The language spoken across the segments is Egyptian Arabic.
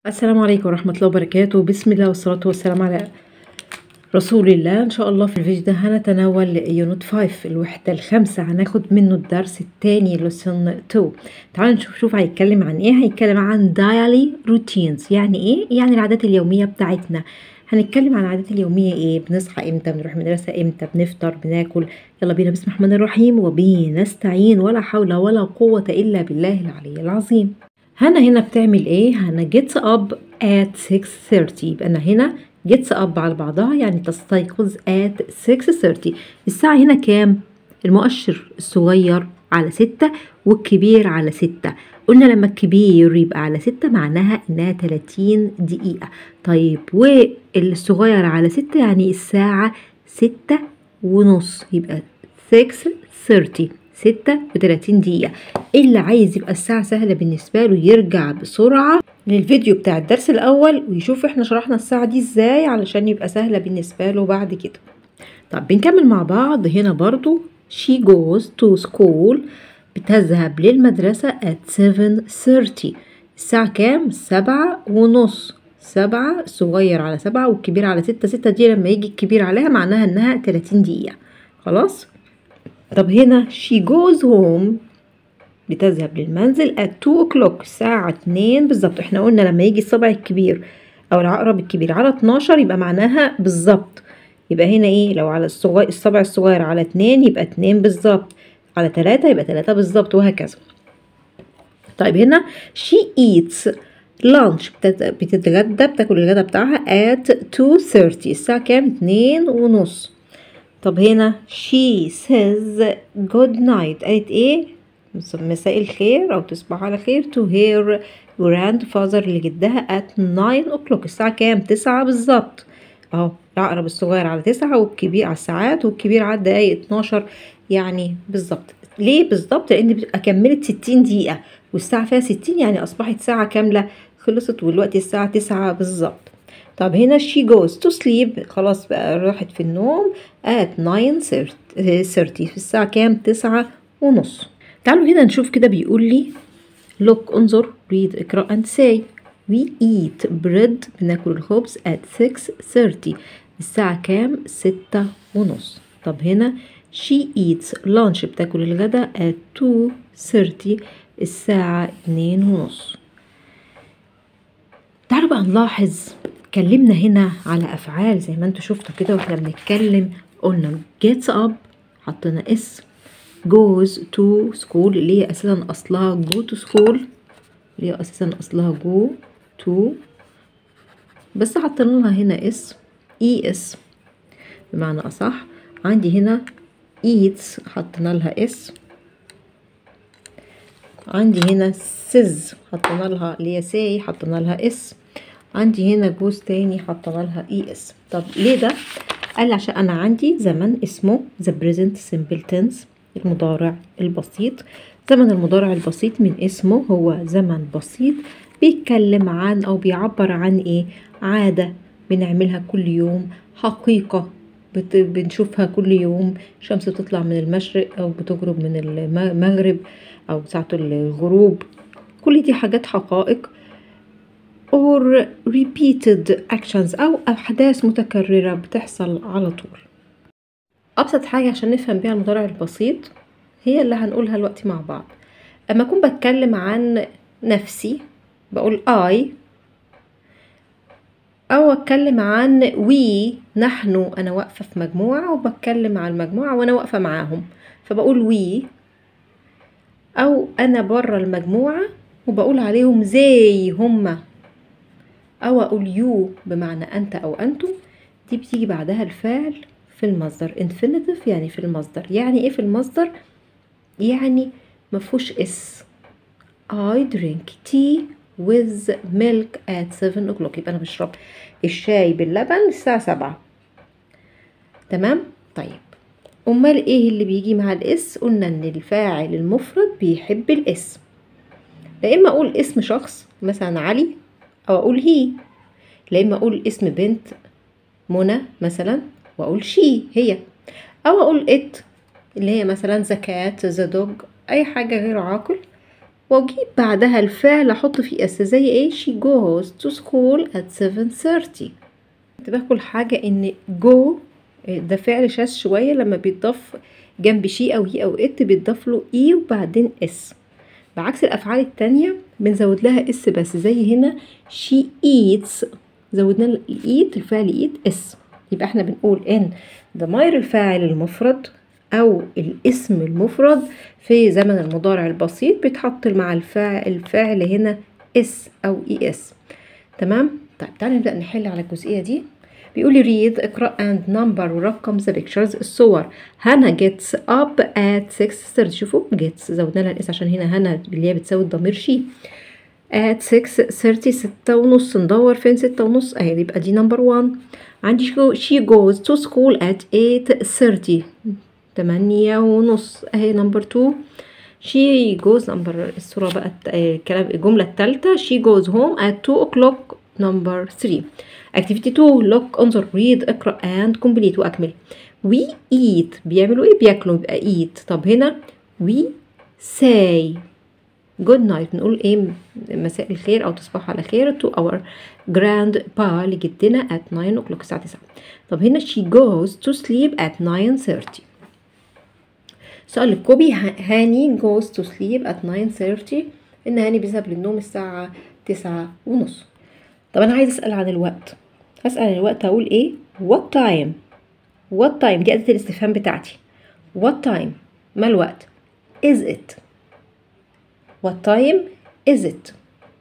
السلام عليكم ورحمة الله وبركاته بسم الله والصلاة والسلام على رسول الله ان شاء الله في الفيديو ده هنتناول يونت 5 الوحدة الخامسة هناخد منه الدرس التاني لسن 2 تعالوا نشوف شوف هيتكلم عن ايه هيتكلم عن daily routines يعني ايه يعني العادات اليومية بتاعتنا هنتكلم عن العادات اليومية ايه بنصحى امتى بنروح مدرسة امتى بنفطر بناكل يلا بينا بسم الله الرحمن الرحيم وبه نستعين ولا حول ولا قوة الا بالله العلي العظيم هنا هنا بتعمل ايه هنا gets up at 6:30 يبقى انا هنا gets up على بعضها يعني تستيقظ at 6:30 الساعة هنا كام المؤشر الصغير على ستة والكبير على ستة قلنا لما الكبير يبقى على ستة معناها انها 30 دقيقة طيب والصغير على ستة يعني الساعة ستة ونص يبقى 6:30 ستة وتلاتين دقيقة اللي عايز يبقى الساعة سهلة بالنسبة له يرجع بسرعة للفيديو بتاع الدرس الأول ويشوف احنا شرحنا الساعة دي ازاي علشان يبقى سهلة بالنسبة له بعد كده طب بنكمل مع بعض هنا برضو she goes to school بتذهب للمدرسة at 7:30 الساعة كام؟ سبعة ونص سبعة صغير على سبعة والكبير على ستة ستة دي لما يجي الكبير عليها معناها انها تلاتين دقيقة خلاص؟ طب هنا she goes home بتذهب للمنزل at 2 o'clock الساعة 2 بالظبط احنا قلنا لما يجي الصبع الكبير او العقرب الكبير على 12 يبقى معناها بالظبط يبقى هنا ايه لو على الصغير الصبع الصغير على 2 يبقى 2 بالظبط على 3 يبقى 3 بالظبط وهكذا طيب هنا she eats lunch بتتغدى بتاكل الغدا بتاعها at 2:30 الساعة كام 2 ونص طب هنا she says good night قالت ايه مساء الخير او تصبح على خير to her grandfather لجدها at 9 o'clock الساعة كام تسعة بالظبط اهو العقرب الصغير على تسعة والكبير على الساعات والكبير على الدقايق 12 يعني بالظبط ليه بالظبط لان بتبقى كملت 60 دقيقة والساعة فيها 60 يعني اصبحت ساعة كاملة خلصت والوقت الساعة تسعة بالظبط طب هنا she goes to sleep خلاص بقى راحت في النوم at 9:30 في الساعة كام تسعة ونص تعالوا هنا نشوف كده بيقول لي look انظر read اقرأ and say we eat bread بناكل الخبز at 6:30 الساعة كام ستة ونص طب هنا she eats lunch بتاكل الغدا at 2:30 الساعة اتنين ونص تعالوا بقى نلاحظ اتكلمنا هنا على افعال زي ما انتوا شفتوا كده واحنا بنتكلم قلنا gets up حطينا اس goes to school اللي هي اساسا اصلها go to school اللي هي اساسا اصلها go to بس حطينا لها هنا اس اي اس بمعنى اصح عندي هنا eats حطينا لها اس عندي هنا says حطينا لها اللي هي say حطينا لها اس عندي هنا جوز تاني حطينا لها اي اس طب ليه ده قال عشان انا عندي زمن اسمه the present simple tense المضارع البسيط زمن المضارع البسيط من اسمه هو زمن بسيط بيتكلم عن او بيعبر عن ايه عادة بنعملها كل يوم حقيقة بت... بنشوفها كل يوم شمس بتطلع من المشرق او بتغرب من المغرب او ساعة الغروب كل دي حاجات حقائق or repeated actions أو أحداث متكررة بتحصل على طول أبسط حاجة عشان نفهم بيها المضارع البسيط هي اللي هنقولها دلوقتي مع بعض أما أكون بتكلم عن نفسي بقول I أو أتكلم عن we نحن أنا واقفة في مجموعة وبتكلم عن المجموعة وأنا واقفة معاهم فبقول we أو أنا برا المجموعة وبقول عليهم زي هما أو أقول يو بمعنى أنت أو أنتم دي بتيجي بعدها الفعل في المصدر infinitive يعني في المصدر يعني إيه في المصدر؟ يعني مفهوش اس I drink tea with milk at 7 o'clock يبقى أنا بشرب الشاي باللبن الساعة سبعة تمام؟ طيب أمال إيه اللي بيجي مع الإس؟ قلنا إن الفاعل المفرد بيحب الإس لا إما أقول اسم شخص مثلا علي او اقول هي لا اما اقول اسم بنت منى مثلا واقول شي هي او اقول ات اللي هي مثلا زكاة ذا دوج اي حاجة غير عاقل واجيب بعدها الفعل احط فيه اس زي ايه she goes to school at 7:30 باكل حاجة ان go ده فعل شاذ شوية لما بيتضاف جنب شي او هي او ات بيتضاف له اي وبعدين اس بعكس الافعال التانية بنزود لها اس بس زي هنا she eats زودنا الايت الفعل ايت اس يبقى احنا بنقول ان ضمير الفاعل المفرد او الاسم المفرد في زمن المضارع البسيط بيتحط مع الفاعل الفعل هنا اس او اي اس تمام طيب تعالى نبدا نحل على الجزئيه دي بيقول لي read اقرا and number ورقم the pictures الصور هنا gets up at 6:30 شوفوا gets زودنا لها الاس عشان هنا هنا اللي هي بتساوي الضمير شي at 6:30 ستة ونص ندور فين ستة ونص اهي يبقى دي نمبر 1 عندي she goes to school at 8:30 تمانية ونص اهي نمبر 2 she goes نمبر الصورة بقى الكلام الجملة التالتة she goes home at 2 o'clock نمبر 3 activity 2 look انظر read اقرأ and complete وأكمل we eat بيعملوا ايه بياكلوا يبقى eat طب هنا we say good night بنقول ايه مساء الخير او تصبحوا على خير to our grandpa لجدنا at 9 o'clock الساعة 9 طب هنا she goes to sleep at 9:30 سؤال الكوبي هاني goes to sleep at 9:30 ان هاني بيذهب للنوم الساعة تسعة ونص طب انا عايز اسأل عن الوقت هسأل عن الوقت هقول ايه what time what time دي أداة الاستفهام بتاعتي what time ما الوقت is it what time is it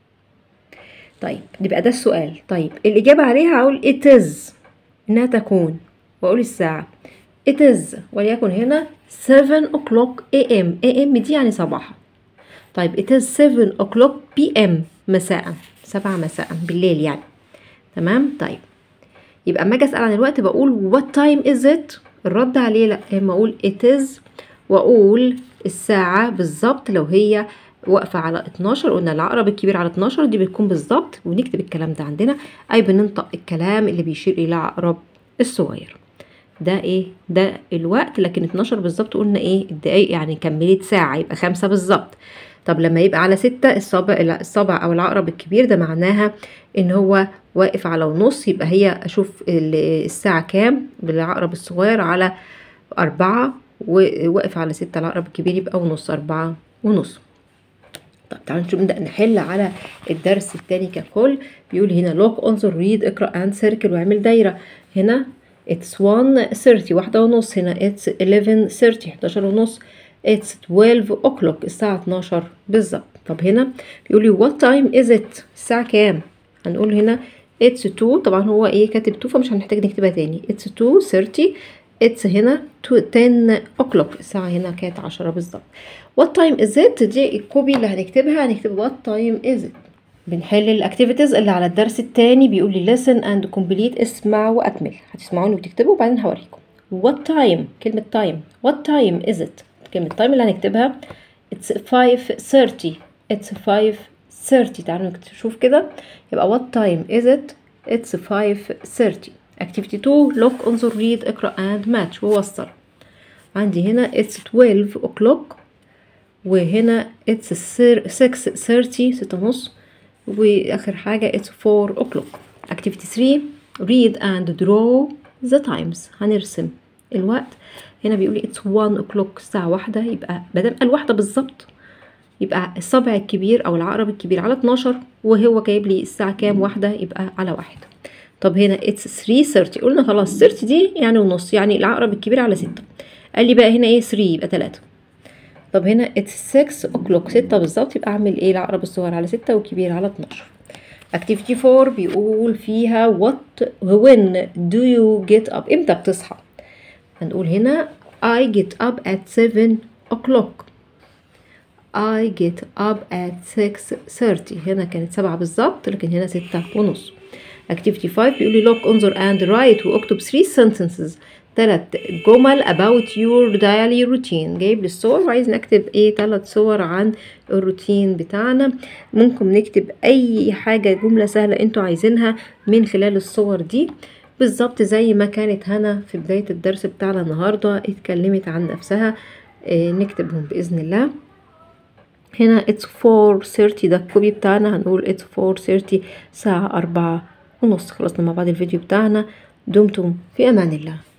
طيب يبقى ده السؤال طيب الإجابة عليها هقول it is إنها تكون وأقول الساعة it is وليكن هنا 7 o'clock am am دي يعني صباحا طيب it is 7 o'clock pm مساء سبعة مساء بالليل يعني تمام طيب يبقى اما اجي اسال عن الوقت بقول what time is it الرد عليه لا اما اقول it is واقول الساعه بالظبط لو هي واقفه على 12 قلنا العقرب الكبير على 12 دي بتكون بالظبط ونكتب الكلام ده عندنا اي بننطق الكلام اللي بيشير الى العقرب الصغير ده ايه ده الوقت لكن 12 بالظبط قلنا ايه الدقايق يعني كملت ساعه يبقى خمسة بالظبط طب لما يبقى على ستة الصابع الصابع او العقرب الكبير ده معناها ان هو واقف على ونص يبقى هي اشوف الساعة كام بالعقرب الصغير على أربعة وواقف على ستة العقرب الكبير يبقى ونص أربعة ونص طب تعالوا نشوف نبدأ نحل على الدرس التاني ككل بيقول هنا لوك انظر ريد اقرأ اند سيركل واعمل دايرة هنا it's 1:30 واحدة ونص هنا it's 11:30 11 ونص it's 12 o'clock الساعة 12 بالظبط طب هنا بيقول لي what time is it الساعة كام هنقول هنا it's 2 طبعا هو ايه كاتب 2 فمش هنحتاج نكتبها تاني it's 2:30 it's هنا 10 o'clock الساعة هنا كانت 10 بالظبط what time is it دي الكوبي اللي هنكتبها هنكتب what time is it بنحل الاكتيفيتيز اللي على الدرس التاني بيقول لي listen and complete اسمع واكمل هتسمعوني وتكتبوا وبعدين هوريكم what time كلمة time what time is it كلمة time اللي هنكتبها it's 5:30 it's 5:30 تعالوا نشوف كده يبقى what time is it it's 5:30 activity 2 look انظر read اقرأ and match ووصل عندي هنا it's 12 o'clock وهنا it's 6:30 ستة ونص واخر حاجة it's 4 o'clock activity 3 read and draw the times هنرسم الوقت هنا بيقول لي it's 1 o'clock الساعة واحدة يبقى بدل قال واحدة بالظبط يبقى الصبع الكبير او العقرب الكبير على 12 وهو جايب لي الساعة كام واحدة يبقى على واحد طب هنا it's 3:30 قلنا خلاص 30 دي يعني ونص يعني العقرب الكبير على 6 قال لي بقى هنا ايه 3 يبقى 3 طب هنا it's 6 o'clock 6 بالظبط يبقى اعمل ايه العقرب الصغير على 6 والكبير على 12 activity 4 بيقول فيها what when do you get up امتى بتصحى هنقول هنا I get up at 7 o'clock I get up at 6:30 هنا كانت سبعة بالظبط لكن هنا ستة ونص activity 5 بيقول لي look انظر and write واكتب 3 sentences تلات جمل about your daily routine جايب لي الصور وعايز نكتب ايه تلات صور عن الروتين بتاعنا ممكن نكتب اي حاجة جملة سهلة انتوا عايزينها من خلال الصور دي بالظبط زي ما كانت هنا في بداية الدرس بتاعنا النهاردة اتكلمت عن نفسها اه نكتبهم بإذن الله هنا it's 4:30 ده الكوبي بتاعنا هنقول it's 4:30 ساعة أربعة ونص خلصنا مع بعض الفيديو بتاعنا دمتم في أمان الله